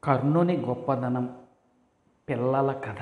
కర్ణుని గొప్పదనం పిల్లల కథ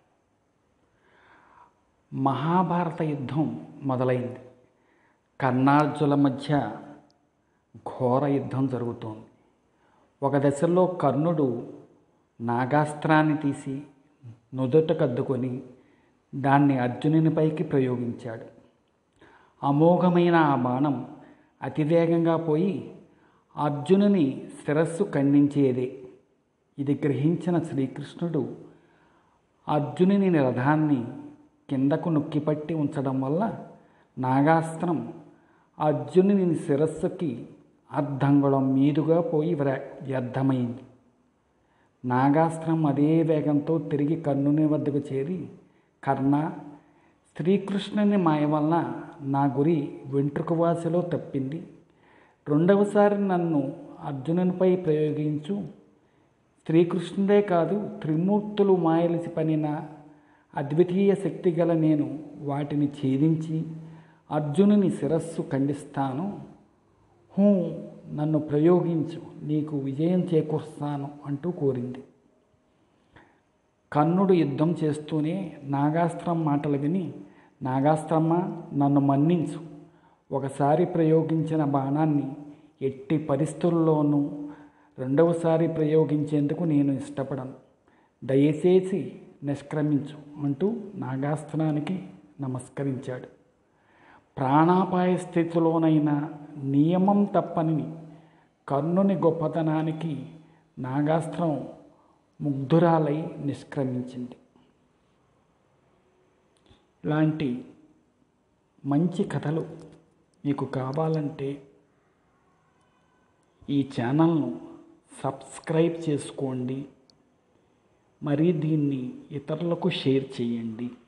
మహాభారత యుద్ధం మొదలైంది కర్ణార్జుల మధ్య ఘోర యుద్ధం జరుగుతోంది ఒక దశలో కర్ణుడు నాగాస్త్రాన్ని తీసి నుదుట కద్దుకొని దాన్ని అర్జునునిపైకి ప్రయోగించాడు అమోఘమైన ఆ బాణం అతివేగంగా పోయి అర్జునుని శిరస్సు ఖండించేదే ఇది గ్రహించిన శ్రీకృష్ణుడు అర్జునుని రథాన్ని కిందకు నొక్కిపట్టి ఉంచడం వల్ల నాగాస్త్రం అర్జునుని శిరస్సుకి అర్ధంగుళం మీదుగా పోయి వ్ర- వ్యర్థమైంది నాగాస్త్రం అదే వేగంతో తిరిగి కర్ణుని వద్దకు చేరి కర్ణ శ్రీకృష్ణుని మాయ వలన నా గురి వెంట్రుకవాసిలో తప్పింది రెండవసారి నన్ను అర్జునునిపై ప్రయోగించు శ్రీకృష్ణుడే కాదు త్రిమూర్తులు మాయలిసి పనిన అద్వితీయ శక్తి గల నేను వాటిని ఛేదించి అర్జునుని శిరస్సు ఖండిస్తాను హూ నన్ను ప్రయోగించు నీకు విజయం చేకూరుస్తాను అంటూ కోరింది కర్ణుడు యుద్ధం చేస్తూనే నాగాస్త్రం మాటలు విని నాగాస్త్రమ్మ నన్ను మన్నించు ఒకసారి ప్రయోగించిన బాణాన్ని ఎట్టి పరిస్థితుల్లోనూ రెండవసారి ప్రయోగించేందుకు నేను ఇష్టపడను దయచేసి నిష్క్రమించు అంటూ నాగాస్త్రానికి నమస్కరించాడు ప్రాణాపాయ స్థితిలోనైనా నియమం తప్పని కర్ణుని గొప్పతనానికి నాగాస్త్రం ముగ్ధురాలై నిష్క్రమించింది ఇలాంటి మంచి కథలు మీకు కావాలంటే ఈ ఛానల్ను సబ్స్క్రైబ్ చేసుకోండి మరి దీన్ని ఇతరులకు షేర్ చేయండి